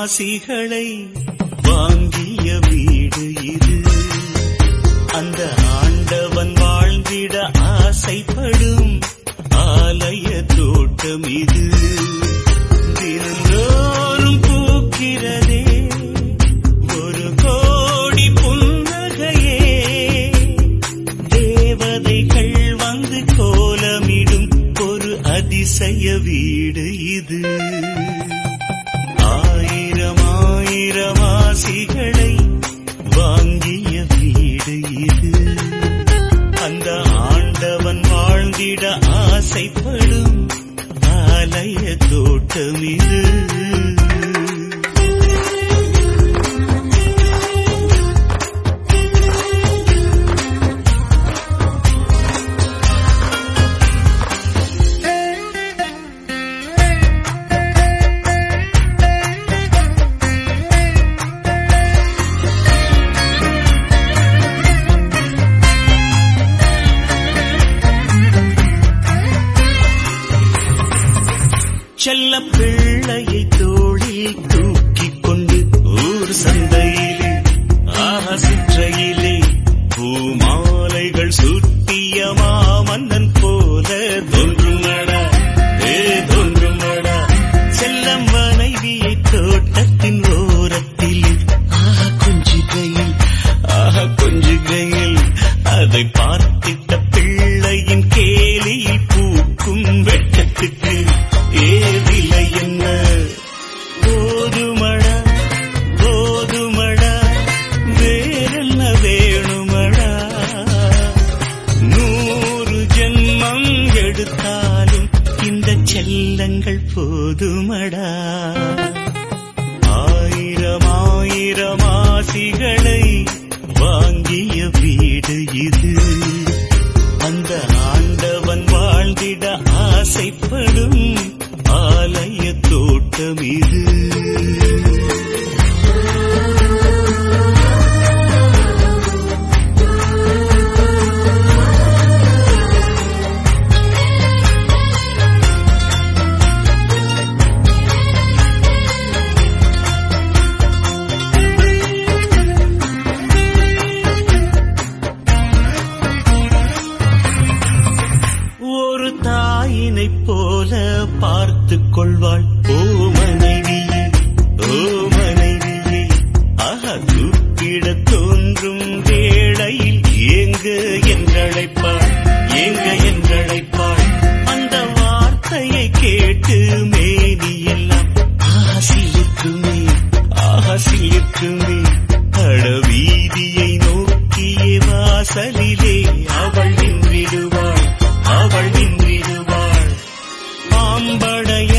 ஆசிகளை வாங்கிய வீடு இது அந்த ஆண்டவன் வாழ்ந்திட ஆசைப்படும் ஆலய தோட்டம் இது தினந்தோறும் பூக்கிறதே ஒரு கோடி புன்னகையே தேவதைகள் வந்து கோலமிடும் ஒரு அதிசய வீடு இது ஆயிரம் ஆயிரம் ஆசிகளை வாங்கிய வீடு இது அந்த ஆண்டவன் வாழ்ந்திட ஆசைப்படும் ஆலய தோட்டம் இது செல்ல பிள்ளையை தோளில் தூக்கிக் கொண்டு ஊர் சந்தையிலே ஆக சிற்றையிலே பூமாலைகள் சுட்டிய மாமன்னன் போல தோன்றுமடா ஏ தோன்றுமடா செல்லம் மனைவியை தோட்டத்தின் ஓரத்தில் ஆக கொஞ்சுகையில் ஆக கொஞ்சுகையில் அதை பார்த்திட்ட பிள்ளையின் கேலியில் பூக்கும் வெட்டத்துக்கு ஏவிலை என்ன போதுமடா போதுமடா வேறென்ன வேணுமடா நூறு ஜென்மம் எடுத்தாலும் இந்த செல்லங்கள் போதுமடா ஆயிரம் ஆயிரம் ஆசிகளை வாங்கிய வீடு இது அந்த ஆண்டவன் வாழ்ந்திட ஆசைப்படும் ஆலய தோட்டம் இது ஒரு தாயினைப் போல பார்த்துக் கொள்வாள் ஓ மனைவியே ஓ மனைவியே ஆஹா கூப்பிட தோன்றும் வேளையில் ஏங்க என்றழைப்பாள் ஏங்க என்றழைப்பாள் அந்த வார்த்தையை கேட்டு மேனியெல்லாம் ஆசிலிருக்குமே ஆசிலிருக்குமே அட வீதியை நோக்கிய வாசலிலே அவள் நின்றிடுவாள் அவள் நின்றிடுவாள் பாம்படைய